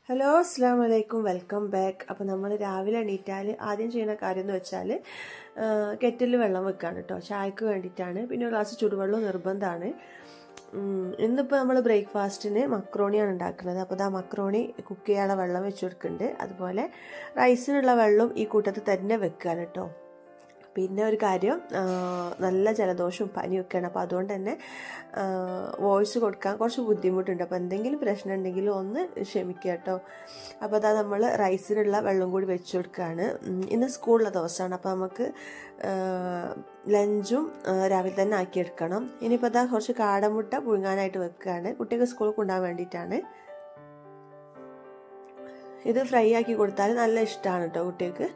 hello അസ്സാം വലൈക്കും welcome back അപ്പോൾ നമ്മൾ രാവിലെ എണീറ്റാൽ ആദ്യം ചെയ്യുന്ന കാര്യം എന്ന് വെച്ചാൽ കെറ്റിൽ വെള്ളം വെക്കുകയാണ് കേട്ടോ ചായക്ക് വേണ്ടിയിട്ടാണ് പിന്നെ ഒരു ഗ്ലാസ് ചുടുവെള്ളം നിർബന്ധമാണ് ഇന്നിപ്പോൾ നമ്മൾ ബ്രേക്ക്ഫാസ്റ്റിന് മക്രോണിയാണ് ഉണ്ടാക്കുന്നത് അപ്പോൾ ആ മക്രോണി കുക്ക് ചെയ്യാനുള്ള വെള്ളം വെച്ച് കൊടുക്കുന്നുണ്ട് അതുപോലെ റൈസിനുള്ള വെള്ളം ഈ കൂട്ടത്തിൽ തന്നെ വെക്കുകയാണ് കേട്ടോ പിന്നെ ഒരു കാര്യം നല്ല ജലദോഷവും പനിയൊക്കെയാണ് അപ്പോൾ അതുകൊണ്ട് തന്നെ വോയിസ് കൊടുക്കാൻ കുറച്ച് ബുദ്ധിമുട്ടുണ്ട് അപ്പോൾ എന്തെങ്കിലും പ്രശ്നം ഉണ്ടെങ്കിൽ ഒന്ന് ക്ഷമിക്കുക കേട്ടോ അപ്പോൾ അതാ നമ്മൾ റൈസിനുള്ള വെള്ളം കൂടി വെച്ച് കൊടുക്കുകയാണ് ഇന്ന് സ്കൂളിലെ ദിവസമാണ് അപ്പോൾ നമുക്ക് ലഞ്ചും രാവിലെ തന്നെ ആക്കിയെടുക്കണം ഇനിയിപ്പോൾ അതാ കുറച്ച് കാടമുട്ട പുഴുങ്ങാനായിട്ട് വെക്കുകയാണ് കുട്ടികൾക്ക് സ്കൂളിൽ കൊണ്ടുപോകാൻ വേണ്ടിയിട്ടാണ് ഇത് ഫ്രൈ ആക്കി കൊടുത്താൽ നല്ല ഇഷ്ടമാണ് കേട്ടോ കുട്ടികൾക്ക്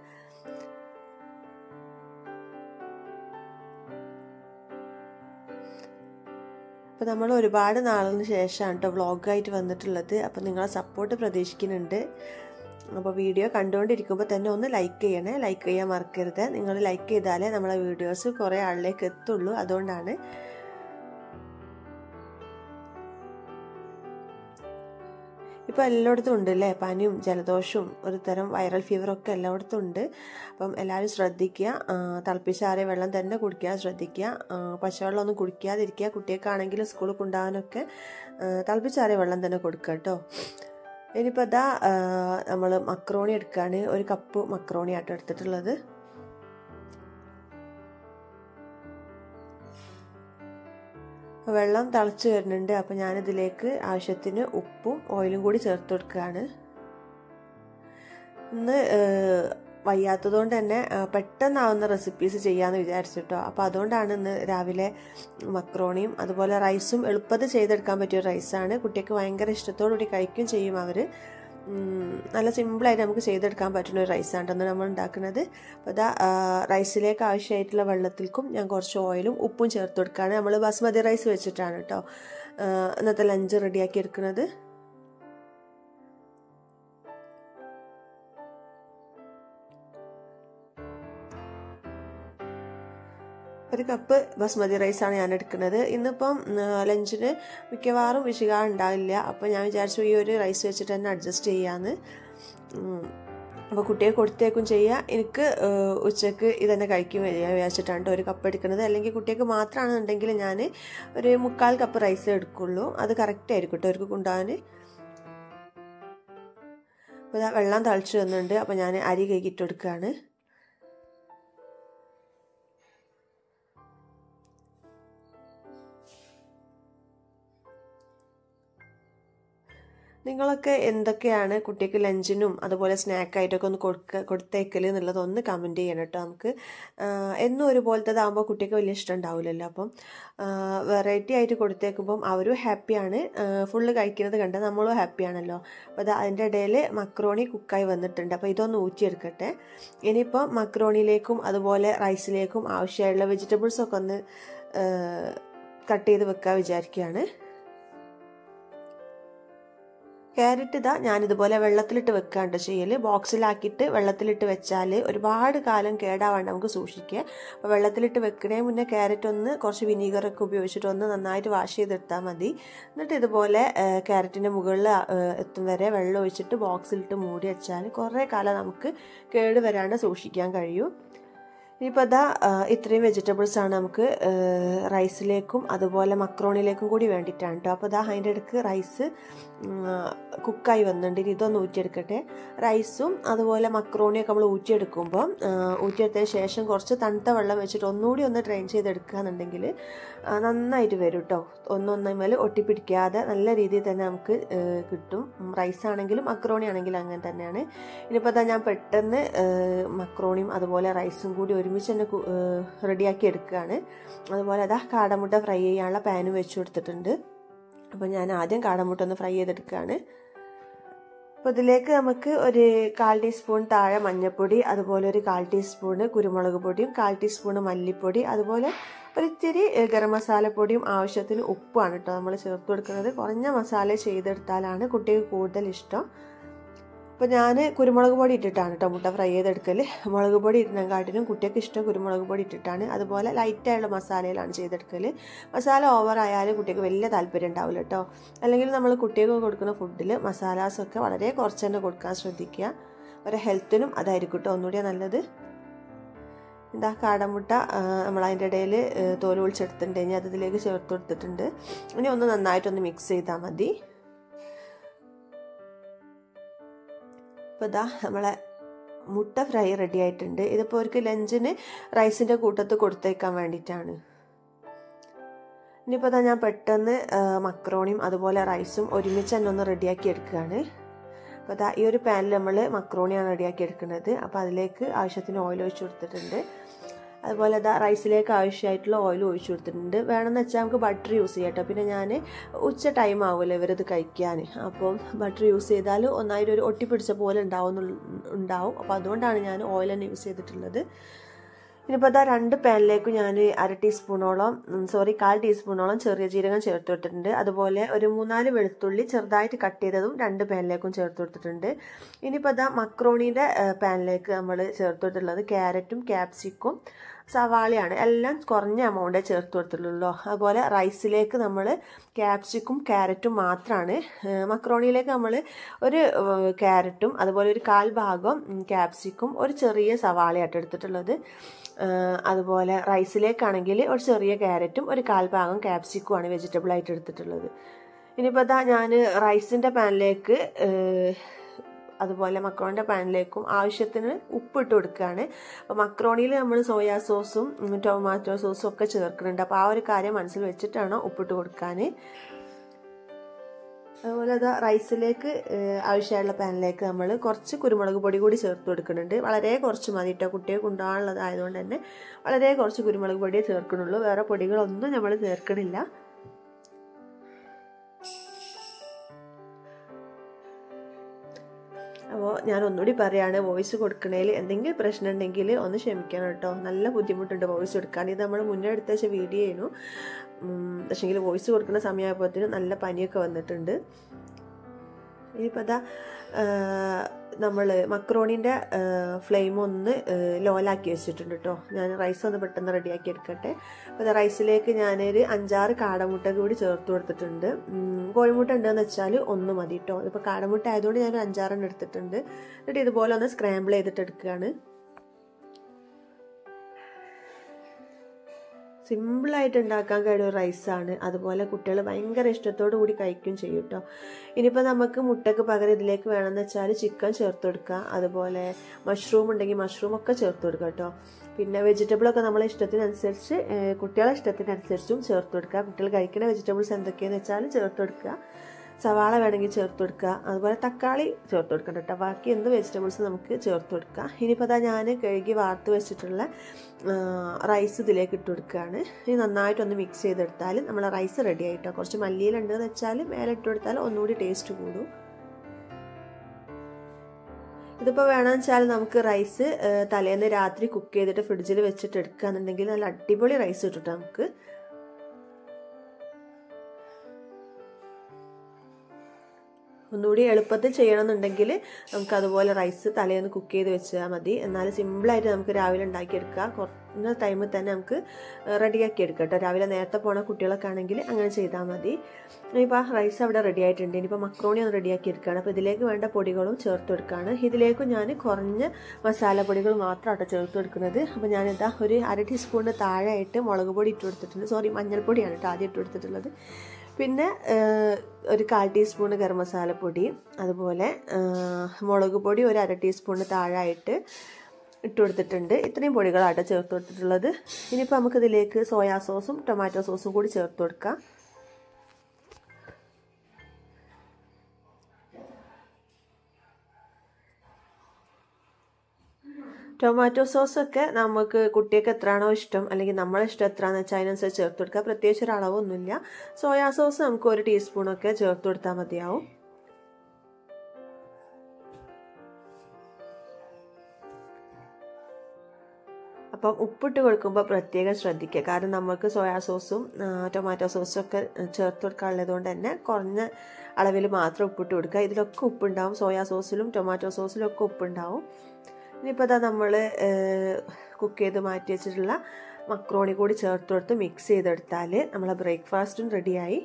അപ്പോൾ നമ്മൾ ഒരുപാട് നാളിന് ശേഷമാണ് കേട്ടോ വ്ളോഗായിട്ട് വന്നിട്ടുള്ളത് അപ്പോൾ നിങ്ങളെ സപ്പോർട്ട് പ്രതീക്ഷിക്കുന്നുണ്ട് അപ്പോൾ വീഡിയോ കണ്ടുകൊണ്ടിരിക്കുമ്പോൾ തന്നെ ഒന്ന് ലൈക്ക് ചെയ്യണേ ലൈക്ക് ചെയ്യാൻ മറക്കരുത് നിങ്ങൾ ലൈക്ക് ചെയ്താലേ നമ്മളെ വീഡിയോസ് കുറേ ആളിലേക്ക് എത്തുള്ളൂ അതുകൊണ്ടാണ് ഇപ്പോൾ എല്ലായിടത്തും ഉണ്ട് അല്ലേ പനിയും ജലദോഷവും ഒരു തരം വൈറൽ ഫീവറൊക്കെ എല്ലായിടത്തും ഉണ്ട് അപ്പം എല്ലാവരും ശ്രദ്ധിക്കുക തിളപ്പിച്ചാറിയ വെള്ളം തന്നെ കുടിക്കാൻ ശ്രദ്ധിക്കുക പച്ചവെള്ളം ഒന്നും കുടിക്കാതിരിക്കുക കുട്ടികൾക്കാണെങ്കിലും സ്കൂളിൽ കൊണ്ടുപോകാനൊക്കെ തിളപ്പിച്ചാറിയ വെള്ളം തന്നെ കൊടുക്കുക കേട്ടോ ഇനിയിപ്പോൾ അതാ നമ്മൾ മക്രോണി എടുക്കുകയാണ് ഒരു കപ്പ് മക്രോണി ആട്ടോ എടുത്തിട്ടുള്ളത് വെള്ളം തിളച്ച് വരുന്നുണ്ട് അപ്പോൾ ഞാനിതിലേക്ക് ആവശ്യത്തിന് ഉപ്പും ഓയിലും കൂടി ചേർത്ത് കൊടുക്കുകയാണ് ഇന്ന് വയ്യാത്തതുകൊണ്ട് തന്നെ പെട്ടെന്നാവുന്ന റെസിപ്പീസ് ചെയ്യാമെന്ന് വിചാരിച്ചിട്ടോ അപ്പോൾ അതുകൊണ്ടാണ് ഇന്ന് രാവിലെ മക്രോണിയും അതുപോലെ റൈസും എളുപ്പത്തിൽ ചെയ്തെടുക്കാൻ പറ്റിയ റൈസാണ് കുട്ടിക്ക് ഭയങ്കര ഇഷ്ടത്തോടുകൂടി കഴിക്കുകയും ചെയ്യും അവർ നല്ല സിമ്പിളായിട്ട് നമുക്ക് ചെയ്തെടുക്കാൻ പറ്റുന്ന ഒരു റൈസാണ് കേട്ടോ നമ്മൾ ഉണ്ടാക്കുന്നത് അപ്പോൾ അതാ റൈസിലേക്ക് ആവശ്യമായിട്ടുള്ള വെള്ളത്തിൽക്കും ഞാൻ കുറച്ച് ഓയിലും ഉപ്പും ചേർത്ത് കൊടുക്കുകയാണ് നമ്മൾ ബസ്മതി റൈസ് വെച്ചിട്ടാണ് കേട്ടോ ഇന്നത്തെ ലഞ്ച് റെഡിയാക്കി എടുക്കുന്നത് ഒരു കപ്പ് ബസ്മതി റൈസാണ് ഞാൻ എടുക്കുന്നത് ഇന്നിപ്പം ലഞ്ചിന് മിക്കവാറും വിശിക ഉണ്ടാവില്ല അപ്പോൾ ഞാൻ വിചാരിച്ചു ഈ ഒരു റൈസ് വെച്ചിട്ട് തന്നെ അഡ്ജസ്റ്റ് ചെയ്യാമെന്ന് അപ്പോൾ കുട്ടിയെ കൊടുത്തേക്കും ചെയ്യുക എനിക്ക് ഉച്ചക്ക് ഇതന്നെ കഴിക്കും വിചാരിച്ചിട്ടാണ് ഒരു കപ്പ് എടുക്കുന്നത് അല്ലെങ്കിൽ കുട്ടിക്ക് മാത്രമാണെന്നുണ്ടെങ്കിൽ ഞാൻ ഒരു മുക്കാൽ കപ്പ് റൈസ് എടുക്കുള്ളൂ അത് കറക്റ്റ് ആയിരിക്കും കേട്ടോ അവർക്ക് കൊണ്ടുപോകാൻ അപ്പോൾ വെള്ളം തളിച്ച് വന്നിട്ടുണ്ട് അപ്പോൾ ഞാൻ അരി കൈകിട്ട് കൊടുക്കുകയാണ് നിങ്ങളൊക്കെ എന്തൊക്കെയാണ് കുട്ടിക്ക് ലഞ്ചിനും അതുപോലെ സ്നാക്കായിട്ടൊക്കെ ഒന്ന് കൊടുക്ക കൊടുത്തേക്കൽ എന്നുള്ളത് ഒന്ന് കമൻറ്റ് ചെയ്യണം കേട്ടോ നമുക്ക് എന്നും ഒരുപോലത്തതാകുമ്പോൾ കുട്ടിക്ക് വലിയ ഇഷ്ടം ഉണ്ടാവില്ലല്ലോ അപ്പം വെറൈറ്റി ആയിട്ട് കൊടുത്തേക്കുമ്പം അവരും ഹാപ്പിയാണ് ഫുള്ള് കഴിക്കുന്നത് കണ്ട് നമ്മളും ഹാപ്പിയാണല്ലോ അപ്പോൾ അത് അതിൻ്റെ ഇടയിൽ മക്രോണി കുക്കായി വന്നിട്ടുണ്ട് അപ്പോൾ ഇതൊന്ന് ഊറ്റിയെടുക്കട്ടെ ഇനിയിപ്പോൾ മക്രോണിയിലേക്കും അതുപോലെ റൈസിലേക്കും ആവശ്യമായുള്ള വെജിറ്റബിൾസൊക്കെ ഒന്ന് കട്ട് ചെയ്ത് വെക്കാൻ വിചാരിക്കുകയാണ് ക്യാരറ്റ് ഇതാ ഞാനിതുപോലെ വെള്ളത്തിലിട്ട് വെക്കാണ്ട് ചെയ്യൽ ബോക്സിലാക്കിയിട്ട് വെള്ളത്തിലിട്ട് വെച്ചാൽ ഒരുപാട് കാലം കേടാവാണ്ട് നമുക്ക് സൂക്ഷിക്കുക അപ്പോൾ വെള്ളത്തിലിട്ട് വെക്കണേ മുന്നേ ക്യാരറ്റ് ഒന്ന് കുറച്ച് വിനീഗറൊക്കെ ഉപയോഗിച്ചിട്ട് ഒന്ന് നന്നായിട്ട് വാഷ് ചെയ്തെടുത്താൽ മതി എന്നിട്ട് ഇതുപോലെ ക്യാരറ്റിൻ്റെ മുകളിൽ എത്തും വരെ വെള്ളം ഒഴിച്ചിട്ട് ബോക്സിലിട്ട് മൂടി വെച്ചാൽ കുറേ കാലം നമുക്ക് കേട് വരാണ്ട് സൂക്ഷിക്കാൻ കഴിയും ഇനിയിപ്പോൾ അതാ ഇത്രയും വെജിറ്റബിൾസ് ആണ് നമുക്ക് റൈസിലേക്കും അതുപോലെ മക്രോണിലേക്കും കൂടി വേണ്ടിയിട്ടാണ് കേട്ടോ അപ്പോൾ അതാ അതിൻ്റെ ഇടയ്ക്ക് റൈസ് കുക്കായി വന്നിട്ടുണ്ട് ഇനി ഇതൊന്ന് ഊറ്റിയെടുക്കട്ടെ റൈസും അതുപോലെ മക്രോണിയൊക്കെ നമ്മൾ ഊറ്റിയെടുക്കുമ്പോൾ ഊറ്റിയെടുത്തതിന് ശേഷം കുറച്ച് തണുത്ത വെള്ളം വെച്ചിട്ട് ഒന്നുകൂടി ഒന്ന് ഡ്രെയിൻ ചെയ്തെടുക്കുക എന്നുണ്ടെങ്കിൽ നന്നായിട്ട് വരും കേട്ടോ ഒന്നൊന്നേമേൽ ഒട്ടിപ്പിടിക്കാതെ നല്ല രീതിയിൽ തന്നെ നമുക്ക് കിട്ടും റൈസ് ആണെങ്കിലും മക്രോണി ആണെങ്കിലും അങ്ങനെ തന്നെയാണ് ഇനിയിപ്പോൾ അതാ ഞാൻ പെട്ടെന്ന് മക്രോണിയും അതുപോലെ റൈസും കൂടി ഒരുമിച്ച് തന്നെ റെഡിയാക്കി എടുക്കുകയാണ് അതുപോലെ അതാ കാടമുട്ട ഫ്രൈ ചെയ്യാനുള്ള പാനും വെച്ച് കൊടുത്തിട്ടുണ്ട് അപ്പോൾ ഞാൻ ആദ്യം കാടമുട്ട ഒന്ന് ഫ്രൈ ചെയ്തെടുക്കുകയാണ് അപ്പോൾ ഇതിലേക്ക് നമുക്ക് ഒരു കാൽ ടീസ്പൂൺ താഴെ മഞ്ഞൾപ്പൊടി അതുപോലെ ഒരു കാൽ ടീസ്പൂണ് കുരുമുളക് പൊടിയും കാൽ ടീസ്പൂണ് മല്ലിപ്പൊടി അതുപോലെ ഒരിത്തിരി ഗരം മസാലപ്പൊടിയും ആവശ്യത്തിന് ഉപ്പാണ് കേട്ടോ നമ്മൾ ചേർത്ത് കൊടുക്കുന്നത് കുറഞ്ഞ മസാല ചെയ്തെടുത്താലാണ് കുട്ടിക്ക് കൂടുതൽ ഇഷ്ടം അപ്പോൾ ഞാൻ കുരുമുളക് പൊടി ഇട്ടിട്ടാണ് കേട്ടോ മുട്ട ഫ്രൈ ചെയ്തെടുക്കൽ മുളക് പൊടി ഇടുന്നതിനെക്കാട്ടിലും കുട്ടിയൊക്കെ ഇഷ്ടം കുരുമുളക് പൊടി ഇട്ടിട്ടാണ് അതുപോലെ ലൈറ്റായുള്ള മസാലയിലാണ് ചെയ്തെടുക്കൽ മസാല ഓവർ ആയാലും കുട്ടിക്ക് വലിയ താല്പര്യം ഉണ്ടാവില്ല കേട്ടോ അല്ലെങ്കിൽ നമ്മൾ കുട്ടികൾക്ക് കൊടുക്കുന്ന ഫുഡിൽ മസാലാസൊക്കെ വളരെ കുറച്ച് തന്നെ കൊടുക്കാൻ ശ്രദ്ധിക്കുക അവരെ ഹെൽത്തിനും അതായിരിക്കും കേട്ടോ ഒന്നുകൂടി നല്ലത് എന്താ കാടമുട്ട നമ്മൾ അതിൻ്റെ ഇടയിൽ തോല് ഒളിച്ചെടുത്തിട്ടുണ്ട് ഇനി അത് ഇതിലേക്ക് ചേർത്ത് കൊടുത്തിട്ടുണ്ട് ഇനി ഒന്ന് നന്നായിട്ടൊന്ന് മിക്സ് ചെയ്താൽ മതി ഇപ്പോൾ ഇതാ നമ്മളെ മുട്ട ഫ്രൈ റെഡി ആയിട്ടുണ്ട് ഇതിപ്പോൾ അവർക്ക് ലഞ്ചിന് റൈസിൻ്റെ കൂട്ടത്ത് കൊടുത്തേക്കാൻ വേണ്ടിയിട്ടാണ് ഇനിയിപ്പോൾ ഇതാ ഞാൻ പെട്ടെന്ന് മക്രോണിയും അതുപോലെ റൈസും ഒരുമിച്ച് തന്നെ ഒന്ന് റെഡിയാക്കി എടുക്കുകയാണ് അപ്പോൾ അതാ ഈ ഒരു പാനിൽ നമ്മൾ മക്രോണിയാണ് റെഡിയാക്കി എടുക്കുന്നത് അപ്പോൾ അതിലേക്ക് ആവശ്യത്തിന് ഓയിൽ ഒഴിച്ച് കൊടുത്തിട്ടുണ്ട് അതുപോലെ അതാ റൈസിലേക്ക് ആവശ്യമായിട്ടുള്ള ഓയിൽ ഒഴിച്ചു കൊടുത്തിട്ടുണ്ട് വേണമെന്ന് വെച്ചാൽ നമുക്ക് ബട്ടർ യൂസ് ചെയ്യാം കേട്ടോ പിന്നെ ഞാൻ ഉച്ച ടൈം ആവുമല്ലോ ഇവരത് കഴിക്കാൻ അപ്പം ബട്ടർ യൂസ് ചെയ്താൽ ഒന്നായിട്ട് ഒരു ഒട്ടിപ്പിടിച്ച പോലെ ഉണ്ടാവും ഉണ്ടാവും അപ്പോൾ അതുകൊണ്ടാണ് ഞാൻ ഓയിൽ തന്നെ യൂസ് ചെയ്തിട്ടുള്ളത് ഇനിയിപ്പോൾ അതാ രണ്ട് പാനിലേക്ക് ഞാൻ അര ടീസ്പൂണോളം സോറി കാൽ ടീസ്പൂണോളം ചെറിയ ജീരകം ചേർത്ത് കൊടുത്തിട്ടുണ്ട് അതുപോലെ ഒരു മൂന്നാല് വെളുത്തുള്ളി ചെറുതായിട്ട് കട്ട് ചെയ്തതും രണ്ട് പാനിലേക്കും ചേർത്ത് കൊടുത്തിട്ടുണ്ട് ഇനിയിപ്പോൾ അതാ മക്രോണീൻ്റെ പാനിലേക്ക് നമ്മൾ ചേർത്ത് കൊടുത്തിട്ടുള്ളത് ക്യാരറ്റും ക്യാപ്സിക്കും സവാളയാണ് എല്ലാം കുറഞ്ഞ എമൗണ്ടേ ചേർത്ത് കൊടുത്തിട്ടുള്ളൂ അതുപോലെ റൈസിലേക്ക് നമ്മൾ ക്യാപ്സിക്കും ക്യാരറ്റും മാത്രമാണ് മക്രോണിയിലേക്ക് നമ്മൾ ഒരു ക്യാരറ്റും അതുപോലെ ഒരു കാൽ ഭാഗം ക്യാപ്സിക്കും ഒരു ചെറിയ സവാളയായിട്ട് എടുത്തിട്ടുള്ളത് അതുപോലെ റൈസിലേക്കാണെങ്കിൽ ഒരു ചെറിയ ക്യാരറ്റും ഒരു കാൽ ഭാഗം ക്യാപ്സിക്കുമാണ് വെജിറ്റബിൾ ആയിട്ട് എടുത്തിട്ടുള്ളത് ഇനിയിപ്പോൾ അതാ ഞാൻ റൈസിൻ്റെ പാനിലേക്ക് അതുപോലെ മക്രോണിൻ്റെ പാനിലേക്കും ആവശ്യത്തിന് ഉപ്പിട്ട് കൊടുക്കുകയാണ് അപ്പോൾ മക്രോണിയിൽ നമ്മൾ സോയാ സോസും ടൊമാറ്റോ സോസും ഒക്കെ ചേർക്കുന്നുണ്ട് അപ്പോൾ ആ ഒരു കാര്യം മനസ്സിൽ വെച്ചിട്ടാണ് ഉപ്പിട്ട് കൊടുക്കാൻ അതുപോലെ അത് റൈസിലേക്ക് ആവശ്യമായുള്ള പാനിലേക്ക് നമ്മൾ കുറച്ച് കുരുമുളക് പൊടി കൂടി ചേർത്ത് കൊടുക്കുന്നുണ്ട് വളരെ കുറച്ച് മതി കേട്ടോ കുട്ടികൾക്ക് ഉണ്ടാകാനുള്ളതായതുകൊണ്ട് തന്നെ വളരെ കുറച്ച് കുരുമുളക് പൊടിയേ ചേർക്കണുള്ളൂ വേറെ പൊടികളൊന്നും നമ്മൾ ചേർക്കണില്ല അപ്പോൾ ഞാൻ ഒന്നുകൂടി പറയുകയാണ് വോയിസ് കൊടുക്കണേൽ എന്തെങ്കിലും പ്രശ്നം ഉണ്ടെങ്കിൽ ഒന്ന് ക്ഷമിക്കണം കേട്ടോ നല്ല ബുദ്ധിമുട്ടുണ്ട് വോയിസ് കൊടുക്കാൻ ഇത് നമ്മൾ മുന്നേ എടുത്ത വെച്ച വീഡിയോ ആയിരുന്നു പക്ഷേങ്കിൽ വോയിസ് കൊടുക്കുന്ന സമയമായപ്പോഴത്തേനും നല്ല പനിയൊക്കെ വന്നിട്ടുണ്ട് ഇനിയിപ്പോൾ അതാ നമ്മൾ മക്രോണിൻ്റെ ഫ്ലെയിം ഒന്ന് ലോലാക്കി വെച്ചിട്ടുണ്ട് കേട്ടോ ഞാൻ റൈസ് ഒന്ന് പെട്ടെന്ന് റെഡിയാക്കി എടുക്കട്ടെ അപ്പോൾ റൈസിലേക്ക് ഞാനൊരു അഞ്ചാറ് കാടമുട്ട കൂടി ചേർത്ത് കൊടുത്തിട്ടുണ്ട് കോഴിമുട്ട ഉണ്ടെന്ന് വെച്ചാൽ ഒന്ന് മതി കേട്ടോ ഇപ്പോൾ കാടമുട്ട ആയതുകൊണ്ട് ഞാൻ അഞ്ചാറെണ്ണം എടുത്തിട്ടുണ്ട് എന്നിട്ട് ഇതുപോലെ ഒന്ന് സ്ക്രാമ്പിൾ ചെയ്തിട്ട് എടുക്കുകയാണ് സിമ്പിളായിട്ട് ഉണ്ടാക്കാൻ കഴിയുന്ന റൈസാണ് അതുപോലെ കുട്ടികൾ ഭയങ്കര ഇഷ്ടത്തോടു കൂടി കഴിക്കുകയും ചെയ്യും കേട്ടോ ഇനിയിപ്പോൾ നമുക്ക് മുട്ടയ്ക്ക് പകരം ഇതിലേക്ക് വേണമെന്ന് വെച്ചാൽ ചിക്കൻ ചേർത്ത് കൊടുക്കുക അതുപോലെ മഷ്റൂം ഉണ്ടെങ്കിൽ മഷ്റൂം ഒക്കെ ചേർത്ത് കൊടുക്കുക കേട്ടോ പിന്നെ വെജിറ്റബിളൊക്കെ നമ്മളെ ഇഷ്ടത്തിനനുസരിച്ച് കുട്ടികളെ ഇഷ്ടത്തിനനുസരിച്ചും ചേർത്ത് കൊടുക്കുക കുട്ടികൾ കഴിക്കുന്ന വെജിറ്റബിൾസ് എന്തൊക്കെയാണെന്ന് വെച്ചാൽ ചേർത്ത് കൊടുക്കുക സവാള വേണമെങ്കിൽ ചേർത്ത് കൊടുക്കുക അതുപോലെ തക്കാളി ചേർത്ത് കൊടുക്കണം കേട്ടോ ബാക്കി എന്ത് വെജിറ്റബിൾസ് നമുക്ക് ചേർത്ത് കൊടുക്കുക ഇനിയിപ്പോൾ അതാ ഞാൻ കഴുകി വാർത്ത് വെച്ചിട്ടുള്ള റൈസ് ഇതിലേക്ക് ഇട്ട് കൊടുക്കുകയാണ് ഇനി നന്നായിട്ടൊന്ന് മിക്സ് ചെയ്തെടുത്താൽ നമ്മളെ റൈസ് റെഡി ആയിട്ടോ കുറച്ച് മല്ലിയിലുണ്ടെന്ന് വെച്ചാൽ മേലെ ഇട്ട് കൊടുത്താൽ ഒന്നുകൂടി ടേസ്റ്റ് കൂടും ഇതിപ്പോൾ വേണമെന്ന് വെച്ചാൽ നമുക്ക് റൈസ് തലേന്ന് രാത്രി കുക്ക് ചെയ്തിട്ട് ഫ്രിഡ്ജിൽ വെച്ചിട്ട് എടുക്കുകയെന്നുണ്ടെങ്കിൽ നല്ല അടിപൊളി റൈസ് കിട്ടും നമുക്ക് ഒന്നുകൂടി എളുപ്പത്തിൽ ചെയ്യണമെന്നുണ്ടെങ്കിൽ നമുക്ക് അതുപോലെ റൈസ് തലേന്ന് കുക്ക് ചെയ്ത് വെച്ചാൽ മതി എന്നാൽ സിമ്പിളായിട്ട് നമുക്ക് രാവിലെ ഉണ്ടാക്കിയെടുക്കാം കുറഞ്ഞ ടൈമിൽ തന്നെ നമുക്ക് റെഡിയാക്കി എടുക്കാം കേട്ടോ രാവിലെ നേരത്തെ പോണ കുട്ടികളൊക്കെ ആണെങ്കിൽ അങ്ങനെ ചെയ്താൽ മതി ഇപ്പോൾ റൈസ് അവിടെ റെഡി ആയിട്ടുണ്ട് ഇനിയിപ്പോൾ മക്രോണി ഒന്ന് റെഡിയാക്കി എടുക്കുകയാണ് അപ്പോൾ ഇതിലേക്ക് വേണ്ട പൊടികളും ചേർത്ത് കൊടുക്കുകയാണ് ഇതിലേക്ക് ഞാൻ കുറഞ്ഞ മസാലപ്പൊടികൾ മാത്രമാണ് ചേർത്ത് കൊടുക്കുന്നത് അപ്പോൾ ഞാനിതാ ഒരു അര ടീസ്പൂണിന് താഴെയായിട്ട് മുളക് പൊടി ഇട്ട് കൊടുത്തിട്ടുണ്ട് സോറി മഞ്ഞൾപ്പൊടിയാണ് കേട്ടോ ആദ്യം ഇട്ട് കൊടുത്തിട്ടുള്ളത് പിന്നെ ഒരു കാൽ ടീസ്പൂണ് ഗരം മസാലപ്പൊടി അതുപോലെ മുളക് പൊടി ഒരു അര ടീസ്പൂണ് താഴായിട്ട് ഇട്ട് കൊടുത്തിട്ടുണ്ട് ഇത്രയും പൊടികളാട്ടോ ചേർത്ത് കൊടുത്തിട്ടുള്ളത് ഇനിയിപ്പോൾ നമുക്കിതിലേക്ക് സോയാ സോസും ടൊമാറ്റോ സോസും കൂടി ചേർത്ത് കൊടുക്കാം ടൊമാറ്റോ സോസൊക്കെ നമുക്ക് കുട്ടിയൊക്കെ എത്രയാണോ ഇഷ്ടം അല്ലെങ്കിൽ നമ്മളെ ഇഷ്ടം എത്രയാണെന്ന് വെച്ചാൽ അതിനനുസരിച്ച് ചേർത്ത് കൊടുക്കുക പ്രത്യേകിച്ച് ഒരു അളവൊന്നുമില്ല സോയാ സോസ് നമുക്ക് ഒരു ടീസ്പൂണൊക്കെ ചേർത്ത് കൊടുത്താൽ മതിയാവും അപ്പോൾ അപ്പം ഉപ്പിട്ട് കൊടുക്കുമ്പോൾ പ്രത്യേകം ശ്രദ്ധിക്കുക കാരണം നമുക്ക് സോയാ സോസും ടൊമാറ്റോ സോസും ഒക്കെ ചേർത്ത് കൊടുക്കാനുള്ളത് കൊണ്ട് തന്നെ കുറഞ്ഞ അളവിൽ മാത്രം ഉപ്പിട്ട് കൊടുക്കുക ഇതിലൊക്കെ ഉപ്പുണ്ടാവും സോയാ സോസിലും ടൊമാറ്റോ സോസിലും ഒക്കെ ഉപ്പുണ്ടാവും ഇനിയിപ്പോൾ അതാ നമ്മൾ കുക്ക് ചെയ്ത് മാറ്റി വെച്ചിട്ടുള്ള മക്രോണി കൂടി ചേർത്ത് കൊടുത്ത് മിക്സ് ചെയ്തെടുത്താൽ നമ്മളെ ബ്രേക്ക്ഫാസ്റ്റും റെഡിയായി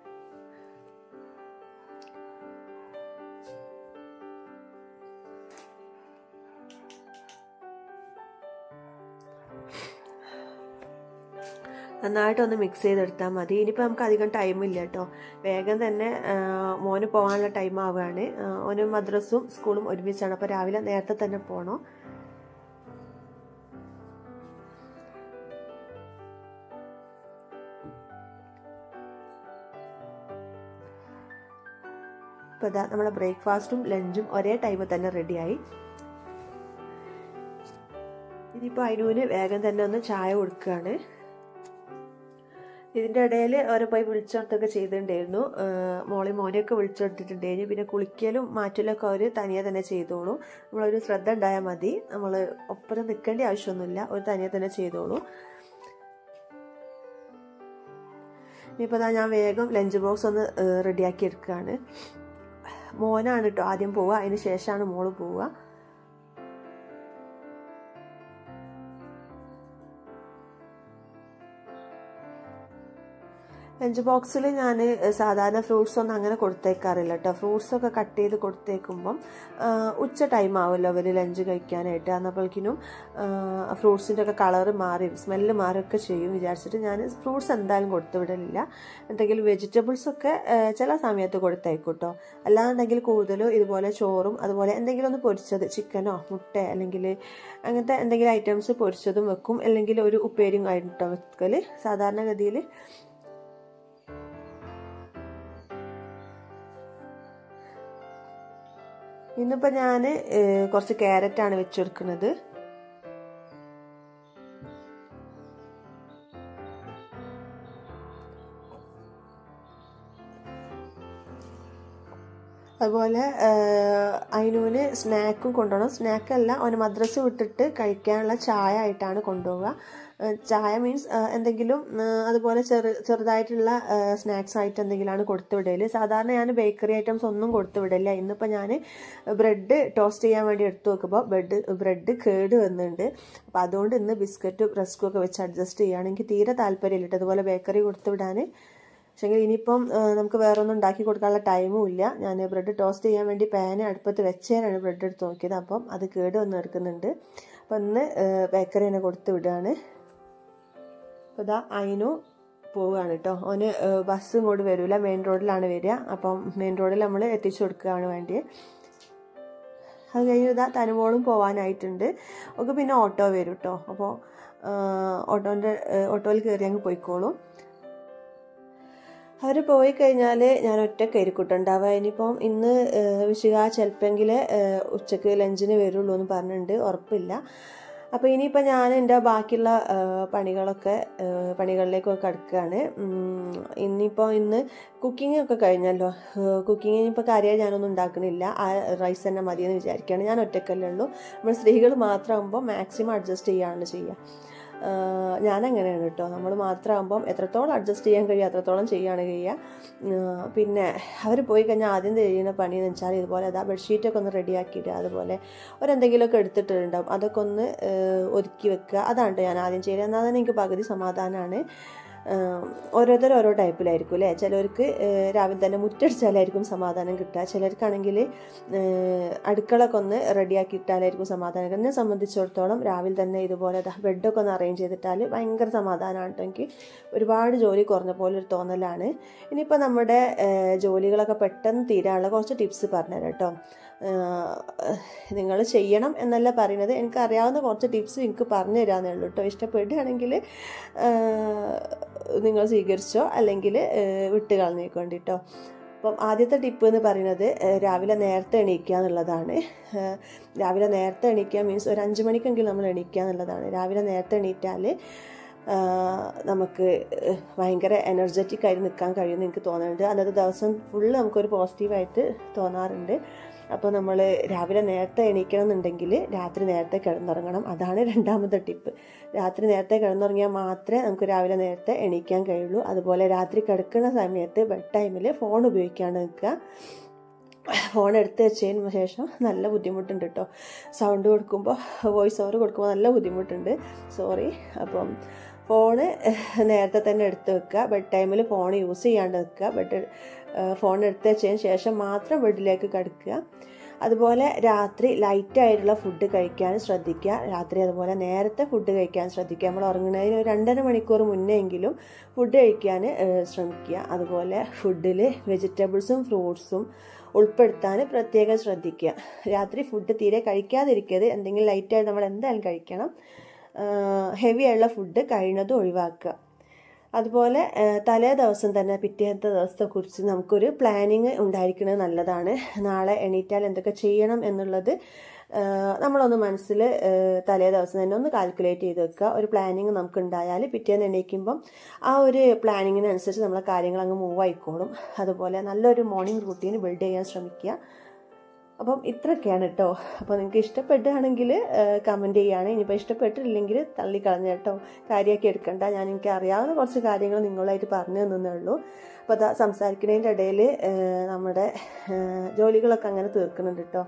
നന്നായിട്ടൊന്ന് മിക്സ് ചെയ്തെടുത്താൽ മതി ഇനിയിപ്പോൾ നമുക്ക് അധികം ടൈമില്ല കേട്ടോ വേഗം തന്നെ മോന് പോകാനുള്ള ടൈം ആവുകയാണ് ഓന് മദ്രസും സ്കൂളും ഒരുമിച്ചാണ് അപ്പോൾ രാവിലെ നേരത്തെ തന്നെ പോകണം ഇപ്പോൾ ഇതാ നമ്മളെ ബ്രേക്ക്ഫാസ്റ്റും ലഞ്ചും ഒരേ ടൈമിൽ തന്നെ റെഡിയായി ഇനിയിപ്പോൾ അതിനൂന് വേഗം തന്നെ ഒന്ന് ചായ കൊടുക്കുകയാണ് ഇതിൻ്റെ ഇടയിൽ ഓരോ പോയി വിളിച്ചോർത്തൊക്കെ ചെയ്തിട്ടുണ്ടായിരുന്നു മോളി മോനെയൊക്കെ വിളിച്ചെടുത്തിട്ടുണ്ടായിരുന്നു പിന്നെ കുളിക്കലും മാറ്റലൊക്കെ അവർ തനിയെ തന്നെ ചെയ്തോളൂ നമ്മളൊരു ശ്രദ്ധ ഉണ്ടായാൽ മതി നമ്മൾ ഒപ്പരം നിൽക്കേണ്ട ആവശ്യമൊന്നുമില്ല ഒരു തനിയെ തന്നെ ചെയ്തോളൂ ഇനിയിപ്പോൾ അതാ ഞാൻ വേഗം ലഞ്ച് ബോക്സ് ഒന്ന് റെഡിയാക്കി എടുക്കുകയാണ് മോനാണ് കേട്ടോ ആദ്യം പോവുക അതിന് ശേഷമാണ് മോള് പോവുക ലഞ്ച് ബോക്സിൽ ഞാൻ സാധാരണ ഫ്രൂട്ട്സ് ഒന്നും അങ്ങനെ കൊടുത്തേക്കാറില്ല കേട്ടോ ഫ്രൂട്ട്സ് ഒക്കെ കട്ട് ചെയ്ത് കൊടുത്തേക്കുമ്പം ഉച്ച ടൈം ആവുമല്ലോ അവർ ലഞ്ച് കഴിക്കാനായിട്ട് അന്നപ്പോഴേക്കിനും ഫ്രൂട്ട്സിൻ്റെ ഒക്കെ കളറ് മാറി സ്മെല്ല് മാറുകയൊക്കെ ചെയ്യും വിചാരിച്ചിട്ട് ഞാൻ ഫ്രൂട്ട്സ് എന്തായാലും കൊടുത്തു വിടലില്ല എന്തെങ്കിലും വെജിറ്റബിൾസ് ഒക്കെ ചില സമയത്ത് കൊടുത്തേക്കും കേട്ടോ അല്ലാന്നുണ്ടെങ്കിൽ കൂടുതലും ഇതുപോലെ ചോറും അതുപോലെ എന്തെങ്കിലും ഒന്ന് പൊരിച്ചത് ചിക്കനോ മുട്ട അല്ലെങ്കിൽ അങ്ങനത്തെ എന്തെങ്കിലും ഐറ്റംസ് പൊരിച്ചതും വെക്കും അല്ലെങ്കിൽ ഒരു ഉപ്പേരിയും ആയിട്ടോ വെക്കൽ സാധാരണഗതിയിൽ ഇന്നിപ്പോൾ ഞാൻ കുറച്ച് ക്യാരറ്റാണ് വെച്ചെടുക്കുന്നത് അതുപോലെ അതിനൂന് സ്നാക്കും കൊണ്ടുപോകണം സ്നാക്കല്ല അവന് മദ്രസ വിട്ടിട്ട് കഴിക്കാനുള്ള ചായ ആയിട്ടാണ് കൊണ്ടുപോവുക ചായ മീൻസ് എന്തെങ്കിലും അതുപോലെ ചെറു ചെറുതായിട്ടുള്ള സ്നാക്സ് ആയിട്ട് എന്തെങ്കിലുമാണ് കൊടുത്തു വിടല് സാധാരണ ഞാൻ ബേക്കറി ഐറ്റംസ് ഒന്നും കൊടുത്തു വിടില്ല ഇന്നിപ്പോൾ ഞാൻ ബ്രെഡ് ടോസ്റ്റ് ചെയ്യാൻ വേണ്ടി എടുത്തു നോക്കുമ്പോൾ ബ്രെഡ് ബ്രെഡ് കേട് വന്നിട്ടുണ്ട് അപ്പോൾ അതുകൊണ്ട് ഇന്ന് ബിസ്ക്കറ്റും റസ്കും ഒക്കെ വെച്ച് അഡ്ജസ്റ്റ് ചെയ്യുകയാണ് എനിക്ക് തീരെ താല്പര്യമില്ല അതുപോലെ ബേക്കറി കൊടുത്തു വിടാൻ പക്ഷേങ്കിൽ ഇനിയിപ്പം നമുക്ക് വേറെ ഒന്നും ഉണ്ടാക്കി കൊടുക്കാനുള്ള ടൈമും ഇല്ല ഞാൻ ബ്രെഡ് ടോസ്റ്റ് ചെയ്യാൻ വേണ്ടി പാന് അടുപ്പത്ത് വെച്ചേരാണ് ബ്രെഡ് എടുത്ത് നോക്കിയത് അപ്പം അത് കേട് വന്ന് എടുക്കുന്നുണ്ട് അപ്പം ഇന്ന് ബേക്കറി തന്നെ കൊടുത്തു വിടുകയാണ് അപ്പോൾ ഇതാ അതിനു പോവുകയാണ് കേട്ടോ ഓന് ബസ് ഇങ്ങോട്ട് വരില്ല മെയിൻ റോഡിലാണ് വരിക അപ്പം മെയിൻ റോഡിൽ നമ്മൾ എത്തിച്ചു കൊടുക്കുകയാണ് വേണ്ടി അത് കഴിഞ്ഞ് ഇതാ തനുമോളും പോകാനായിട്ടുണ്ട് ഒക്കെ പിന്നെ ഓട്ടോ വരും കേട്ടോ അപ്പോൾ ഓട്ടോൻ്റെ ഓട്ടോയിൽ കയറി അങ്ങ് പോയിക്കോളും അവർ പോയി കഴിഞ്ഞാൽ ഞാൻ ഒറ്റക്കായിരിക്കും ഉണ്ടാവുക ഇനിയിപ്പം ഇന്ന് വിശുക ചിലപ്പെങ്കിൽ ഉച്ചക്ക് ലഞ്ചിന് വരുള്ളൂ എന്ന് പറഞ്ഞിട്ടുണ്ട് ഉറപ്പില്ല അപ്പോൾ ഇനിയിപ്പോൾ ഞാൻ എൻ്റെ ബാക്കിയുള്ള പണികളൊക്കെ പണികളിലേക്കൊക്കെ കിടക്കുകയാണ് ഇനിയിപ്പോൾ ഇന്ന് കുക്കിംഗ് ഒക്കെ കഴിഞ്ഞല്ലോ കുക്കിംഗ് ഇനിയിപ്പോൾ കാര്യമായി ഞാനൊന്നും ഉണ്ടാക്കണില്ല ആ റൈസ് തന്നെ മതിയെന്ന് വിചാരിക്കുകയാണ് ഞാൻ ഒറ്റക്കല്ലേ ഉള്ളൂ നമ്മൾ സ്ത്രീകൾ മാത്രമാകുമ്പോൾ മാക്സിമം അഡ്ജസ്റ്റ് ചെയ്യുകയാണ് ചെയ്യുക ഞാനങ്ങനെയാണ് കേട്ടോ നമ്മൾ മാത്രമാകുമ്പം എത്രത്തോളം അഡ്ജസ്റ്റ് ചെയ്യാൻ കഴിയും അത്രത്തോളം ചെയ്യുകയാണ് ചെയ്യുക പിന്നെ അവർ പോയി കഴിഞ്ഞാൽ ആദ്യം ചെയ്യുന്ന പണി എന്ന് വെച്ചാൽ ഇതുപോലെ അതാ ബെഡ്ഷീറ്റൊക്കെ ഒന്ന് റെഡിയാക്കിയിട്ട് അതുപോലെ ഒരെന്തെങ്കിലുമൊക്കെ എടുത്തിട്ടുണ്ടാവും അതൊക്കെ ഒന്ന് ഒതുക്കി വെക്കുക അതാണ് ഞാൻ ആദ്യം ചെയ്യുന്നത് എന്നാൽ തന്നെ എനിക്ക് പകുതി സമാധാനമാണ് ഓരോരുത്തർ ഓരോ ടൈപ്പിലായിരിക്കും അല്ലേ ചിലർക്ക് രാവിലെ തന്നെ മുറ്റടിച്ചാലായിരിക്കും സമാധാനം കിട്ടുക ചിലർക്കാണെങ്കിൽ അടുക്കളൊക്കെ ഒന്ന് റെഡിയാക്കി ഇട്ടാലായിരിക്കും സമാധാനം എന്നെ സംബന്ധിച്ചിടത്തോളം രാവിലെ തന്നെ ഇതുപോലെ ബെഡൊക്കെ ഒന്ന് അറേഞ്ച് ചെയ്തിട്ടാൽ ഭയങ്കര സമാധാനമാണ് കേട്ടോ എനിക്ക് ഒരുപാട് ജോലി കുറഞ്ഞ പോലെ ഒരു തോന്നലാണ് ഇനിയിപ്പോൾ നമ്മുടെ ജോലികളൊക്കെ പെട്ടെന്ന് തീരാനുള്ള കുറച്ച് ടിപ്സ് പറഞ്ഞുതരാം കേട്ടോ നിങ്ങൾ ചെയ്യണം എന്നല്ല പറയുന്നത് എനിക്കറിയാവുന്ന കുറച്ച് ടിപ്സ് എനിക്ക് പറഞ്ഞു തരാമെന്നേ ഉള്ളൂ കേട്ടോ ഇഷ്ടപ്പെടുകയാണെങ്കിൽ നിങ്ങൾ സ്വീകരിച്ചോ അല്ലെങ്കിൽ വിട്ട് കളഞ്ഞേക്കൊണ്ട് കേട്ടോ അപ്പം ആദ്യത്തെ ടിപ്പ് എന്ന് പറയുന്നത് രാവിലെ നേരത്തെ എണീക്കുക എന്നുള്ളതാണ് രാവിലെ നേരത്തെ എണീക്കുക മീൻസ് ഒരു അഞ്ച് മണിക്കെങ്കിലും നമ്മൾ എണീക്കുക എന്നുള്ളതാണ് രാവിലെ നേരത്തെ എണീറ്റാൽ നമുക്ക് ഭയങ്കര എനർജറ്റിക് ആയിട്ട് നിൽക്കാൻ കഴിയുമെന്ന് എനിക്ക് തോന്നുന്നുണ്ട് അന്നത്തെ ദിവസം ഫുള്ള് നമുക്കൊരു പോസിറ്റീവായിട്ട് തോന്നാറുണ്ട് അപ്പോൾ നമ്മൾ രാവിലെ നേരത്തെ എണീക്കണം എന്നുണ്ടെങ്കിൽ രാത്രി നേരത്തെ കിടന്നുറങ്ങണം അതാണ് രണ്ടാമത്തെ ടിപ്പ് രാത്രി നേരത്തെ കിടന്നുറങ്ങിയാൽ മാത്രമേ നമുക്ക് രാവിലെ നേരത്തെ എണീക്കാൻ കഴിയുള്ളൂ അതുപോലെ രാത്രി കിടക്കുന്ന സമയത്ത് ബെഡ് ടൈമിൽ ഫോൺ ഉപയോഗിക്കാണ്ട് നിൽക്കുക ഫോൺ എടുത്ത് വെച്ചതിന് ശേഷം നല്ല ബുദ്ധിമുട്ടുണ്ട് കേട്ടോ സൗണ്ട് കൊടുക്കുമ്പോൾ വോയിസ് ഓവർ കൊടുക്കുമ്പോൾ നല്ല ബുദ്ധിമുട്ടുണ്ട് സോറി അപ്പം ഫോണ് നേരത്തെ തന്നെ എടുത്ത് വെക്കുക ബെഡ് ടൈമിൽ ഫോൺ യൂസ് ചെയ്യാണ്ട് വെക്കുക ബെഡ് ഫോൺ എടുത്ത് വെച്ചതിന് ശേഷം മാത്രം ബെഡിലേക്ക് കിടക്കുക അതുപോലെ രാത്രി ലൈറ്റായിട്ടുള്ള ഫുഡ് കഴിക്കാൻ ശ്രദ്ധിക്കുക രാത്രി അതുപോലെ നേരത്തെ ഫുഡ് കഴിക്കാൻ ശ്രദ്ധിക്കുക നമ്മൾ ഉറങ്ങുന്നതിന് ഒരു രണ്ടര മണിക്കൂർ മുന്നേ എങ്കിലും ഫുഡ് കഴിക്കാൻ ശ്രമിക്കുക അതുപോലെ ഫുഡിൽ വെജിറ്റബിൾസും ഫ്രൂട്ട്സും ഉൾപ്പെടുത്താൻ പ്രത്യേകം ശ്രദ്ധിക്കുക രാത്രി ഫുഡ് തീരെ കഴിക്കാതിരിക്കരുത് എന്തെങ്കിലും ലൈറ്റായിട്ട് നമ്മൾ എന്തായാലും കഴിക്കണം ഹെവി ആയുള്ള ഫുഡ് കഴിയുന്നതും ഒഴിവാക്കുക അതുപോലെ തലേ ദിവസം തന്നെ പിറ്റേത്തെ ദിവസത്തെ കുറിച്ച് നമുക്കൊരു പ്ലാനിങ് ഉണ്ടായിരിക്കുന്നത് നല്ലതാണ് നാളെ എണീറ്റാൽ എന്തൊക്കെ ചെയ്യണം എന്നുള്ളത് നമ്മളൊന്ന് മനസ്സിൽ തലേ ദിവസം തന്നെ ഒന്ന് കാൽക്കുലേറ്റ് ചെയ്ത് വെക്കുക ഒരു പ്ലാനിങ് നമുക്ക് ഉണ്ടായാൽ പിറ്റേന്ന് എണീക്കുമ്പം ആ ഒരു പ്ലാനിങ്ങിനനുസരിച്ച് നമ്മളെ കാര്യങ്ങൾ അങ്ങ് മൂവ് ആയിക്കോളും അതുപോലെ നല്ലൊരു മോർണിംഗ് റൂട്ടീൻ ബിൽഡ് ചെയ്യാൻ ശ്രമിക്കുക അപ്പം ഇത്രയൊക്കെയാണ് കേട്ടോ അപ്പോൾ നിങ്ങൾക്ക് ഇഷ്ടപ്പെടുകയാണെങ്കിൽ കമൻറ്റ് ചെയ്യുകയാണ് ഇനിയിപ്പോൾ ഇഷ്ടപ്പെട്ടില്ലെങ്കിൽ തള്ളിക്കളഞ്ഞ കേട്ടോ കാര്യമാക്കി എടുക്കണ്ട ഞാൻ എനിക്ക് അറിയാവുന്ന കുറച്ച് കാര്യങ്ങൾ നിങ്ങളായിട്ട് പറഞ്ഞു തന്നേ ഉള്ളൂ അപ്പോൾ അതാ സംസാരിക്കുന്നതിൻ്റെ ഇടയിൽ നമ്മുടെ ജോലികളൊക്കെ അങ്ങനെ തീർക്കുന്നുണ്ട് കേട്ടോ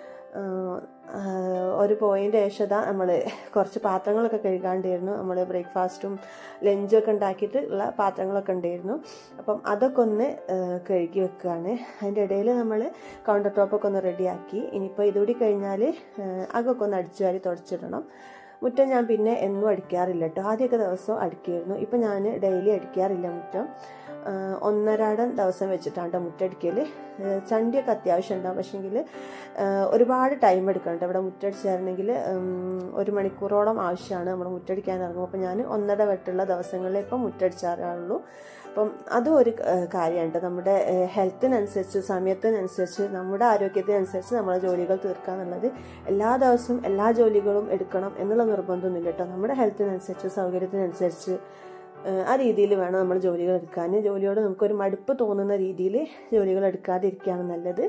ഒരു പോയിൻ്റ് ശേഷം നമ്മൾ കുറച്ച് പാത്രങ്ങളൊക്കെ കഴുകാണ്ടായിരുന്നു നമ്മൾ ബ്രേക്ക്ഫാസ്റ്റും ലഞ്ചും ഒക്കെ ഉണ്ടാക്കിയിട്ട് ഉള്ള പാത്രങ്ങളൊക്കെ ഉണ്ടായിരുന്നു അപ്പം അതൊക്കെ ഒന്ന് കഴുകി വെക്കുകയാണ് അതിൻ്റെ ഇടയിൽ നമ്മൾ കൗണ്ടർ ടോപ്പൊക്കെ ഒന്ന് റെഡിയാക്കി ഇനിയിപ്പോൾ ഇതുകൂടി കഴിഞ്ഞാൽ അകൊക്കെ ഒന്ന് അടിച്ചു വാരി തുടച്ചിടണം മുറ്റം ഞാൻ പിന്നെ എന്നും അടിക്കാറില്ല കേട്ടോ ആദ്യമൊക്കെ ദിവസം അടിക്കുമായിരുന്നു ഇപ്പം ഞാൻ ഡെയിലി അടിക്കാറില്ല മുറ്റം ഒന്നരാടം ദിവസം വെച്ചിട്ടാണ് കേട്ടോ മുറ്റടിക്കൽ ചണ്ടിയൊക്കെ അത്യാവശ്യം ഉണ്ടാവും പക്ഷേങ്കിൽ ഒരുപാട് ടൈം എടുക്കണം കേട്ടോ ഇവിടെ മുറ്റടിച്ചായിരുന്നെങ്കിൽ ഒരു മണിക്കൂറോളം ആവശ്യമാണ് നമ്മൾ മുറ്റടിക്കാൻ ഇറങ്ങും അപ്പോൾ ഞാൻ ഒന്നര വെട്ടുള്ള ദിവസങ്ങളിൽ ഇപ്പം മുറ്റടിച്ചാറുള്ളൂ അപ്പം അതും ഒരു കാര്യമാണ് കേട്ടോ നമ്മുടെ ഹെൽത്തിനനുസരിച്ച് സമയത്തിനനുസരിച്ച് നമ്മുടെ ആരോഗ്യത്തിനനുസരിച്ച് നമ്മളെ ജോലികൾ തീർക്കുക എന്നുള്ളത് എല്ലാ ദിവസവും എല്ലാ ജോലികളും എടുക്കണം എന്നുള്ള നിർബന്ധമൊന്നുമില്ല കേട്ടോ നമ്മുടെ ഹെൽത്തിനനുസരിച്ച് സൗകര്യത്തിനനുസരിച്ച് ആ രീതിയിൽ വേണം നമ്മൾ ജോലികൾ എടുക്കാൻ ജോലിയോട് നമുക്കൊരു മടുപ്പ് തോന്നുന്ന രീതിയിൽ ജോലികൾ എടുക്കാതിരിക്കുകയാണ് നല്ലത്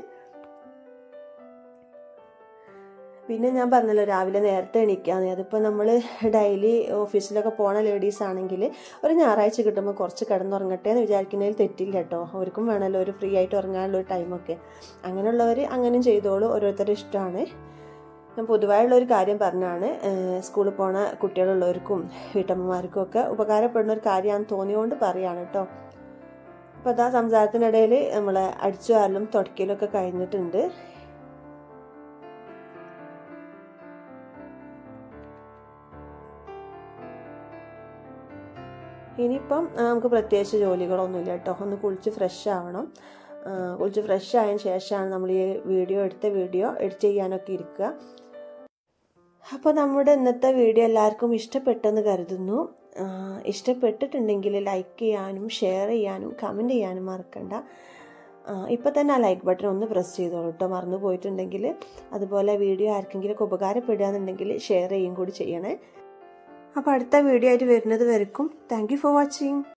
പിന്നെ ഞാൻ പറഞ്ഞല്ലോ രാവിലെ നേരത്തെ എണീക്കാന്ന് അതിപ്പോൾ നമ്മൾ ഡെയിലി ഓഫീസിലൊക്കെ പോണ ലേഡീസ് ആണെങ്കിൽ ഒരു ഞായറാഴ്ച കിട്ടുമ്പോൾ കുറച്ച് കിടന്നുറങ്ങട്ടെ എന്ന് വിചാരിക്കുന്നതിൽ തെറ്റില്ല കേട്ടോ അവർക്കും വേണമല്ലോ ഒരു ഫ്രീ ആയിട്ട് ഉറങ്ങാനുള്ള ഒരു ടൈമൊക്കെ അങ്ങനെയുള്ളവർ അങ്ങനെയും ചെയ്തോളൂ ഓരോരുത്തരുടെ ഇഷ്ടമാണ് ഞാൻ പൊതുവായുള്ള ഒരു കാര്യം പറഞ്ഞാണ് സ്കൂളിൽ പോണ കുട്ടികളുള്ളവർക്കും വീട്ടമ്മമാർക്കും ഒക്കെ ഉപകാരപ്പെടുന്ന ഒരു കാര്യമാണെന്ന് തോന്നിയോണ്ട് പറയാണ് കേട്ടോ അപ്പോൾ അതാ സംസാരത്തിനിടയിൽ നമ്മൾ അടിച്ചു വാരലും തുടക്കലും ഒക്കെ കഴിഞ്ഞിട്ടുണ്ട് ഇനിയിപ്പം നമുക്ക് പ്രത്യേകിച്ച് ജോലികളൊന്നുമില്ല കേട്ടോ ഒന്ന് കുളിച്ച് ഫ്രഷ് ആവണം കുളിച്ച് ഫ്രഷ് ആയതിനു ശേഷമാണ് നമ്മൾ ഈ വീഡിയോ എടുത്ത വീഡിയോ എഡിറ്റ് ചെയ്യാനൊക്കെ ഇരിക്കുക അപ്പോൾ നമ്മുടെ ഇന്നത്തെ വീഡിയോ എല്ലാവർക്കും ഇഷ്ടപ്പെട്ടെന്ന് കരുതുന്നു ഇഷ്ടപ്പെട്ടിട്ടുണ്ടെങ്കിൽ ലൈക്ക് ചെയ്യാനും ഷെയർ ചെയ്യാനും കമൻറ്റ് ചെയ്യാനും മറക്കണ്ട ഇപ്പോൾ തന്നെ ആ ലൈക്ക് ബട്ടൺ ഒന്ന് പ്രസ് ചെയ്തോളൂ കേട്ടോ മറന്നു പോയിട്ടുണ്ടെങ്കിൽ അതുപോലെ വീഡിയോ ആർക്കെങ്കിലും ഉപകാരപ്പെടുക എന്നുണ്ടെങ്കിൽ ഷെയർ ചെയ്യും കൂടി ചെയ്യണേ അപ്പോൾ അടുത്ത വീഡിയോ ആയിട്ട് വരുന്നത് വരക്കും താങ്ക് ഫോർ വാച്ചിങ്